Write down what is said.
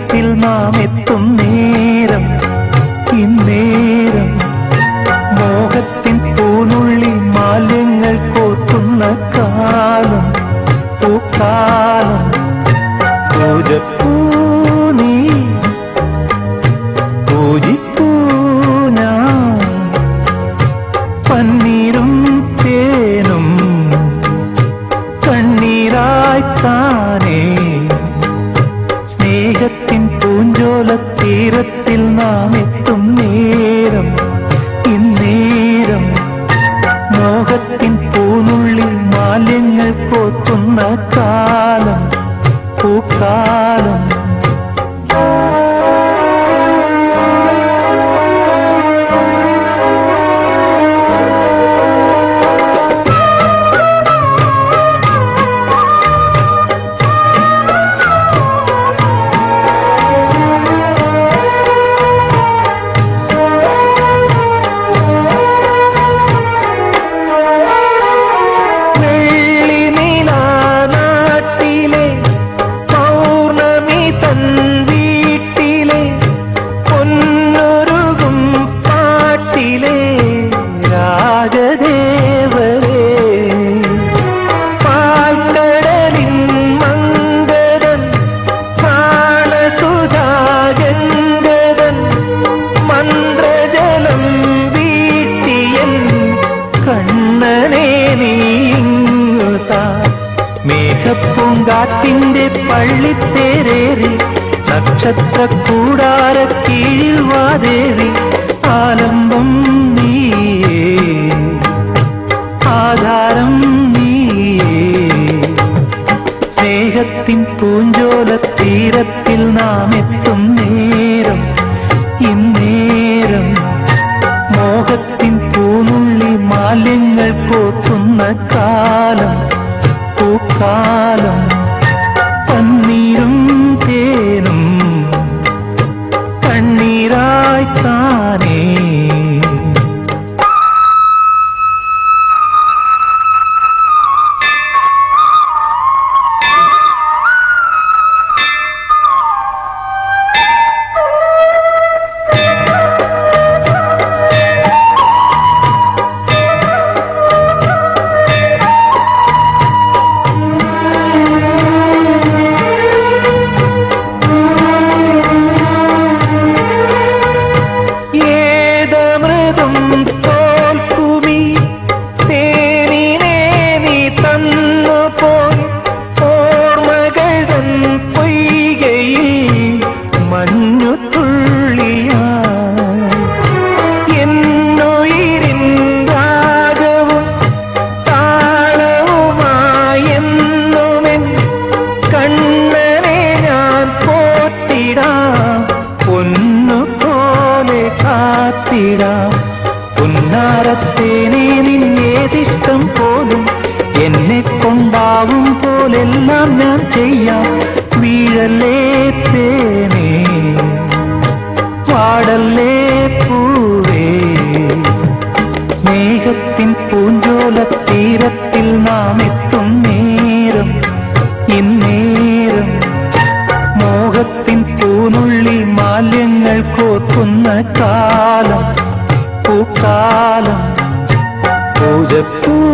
തീരത്തിൽ നാം എത്തും നേരം ഇന്നേരം മോഹത്തിൻ പൂനുള്ളി മാലിന്യങ്ങൾ കോർക്കുന്ന കാലം പൂക്കാലം പൂജപ്പൂ നീ പൂജിപ്പൂ ഞാൻ പന്നീരും തേനും കണ്ണീരായി താനേ സ്നേഹത്തിൻ പൂഞ്ചോല തീരത്തിൽ നാം എത്തും നേരം ഇന്നേരം മോഹത്തിൻ പൂനുള്ളിൽ മാലിന്യങ്ങൾ പോത്തുന്ന കാലം പൂക്കാലം വെള്ളി നാട്ടിലെ പൗർണമി തൻ വീട്ടിലെ പൊന്നൊരുകും പാട്ടിലെ രാജദേവരേ പാൽക്കടലിൻ മങ്കടൻ പ്രാണസുധാഗംഗതൻ മന്ത്രജലം വീട്ടിയൻ കണ്ണനെ നീങ്ങുതാ മേഘപ്പൂങ്കാറ്റിന്റെ പള്ളിത്തേരേറി നക്ഷത്ര കൂടാര കീഴിൽ വാതേറി ആലംബം നീയേ ആധാരം നീയേ സ്നേഹത്തിൻ പൂഞ്ചോല തീരത്തിൽ നാം എത്തും നേരം ഇന്നേരം മോഹത്തിൻ പൂനുള്ളി മാലിന്യങ്ങൾ കോത്തുന്ന കാലം പൂക്കാലം പന്നീരും തേനും കണ്ണീരായി താനേ ഏതമൃതും തോൽക്കുമി തേനിനെ നീ തന്നു പോയി ഓർമ്മകൾ തൻ പൊയ്കയിൽ മഞ്ഞു തുള്ളിയായി എന്നുയിരിൻ രാഗവും താളവുമായി എന്നുമെൻ കണ്ണനെ ഞാൻ പോറ്റിടാം പൊന്നു പോലെ കാത്തിടാം പുന്നാരത്തേനെ നിന്നേതിഷ്ടം പോലും എന്നെ കൊണ്ടാവും പോലെല്ലാം ഞാൻ ചെയ്യാം വീഴല്ലേ തേനേ പാടല്ലേ പൂവേ സ്നേഹത്തിൻ പൂഞ്ചോല തീരത്തിൽ നാം എത്തും നേരം ഇന്നേരം മോഹത്തിൻ പൂനുള്ളി മാലിന്യങ്ങൾ കോർക്കുന്ന കാലം പൂക്കാലം പൂജപ്പൂ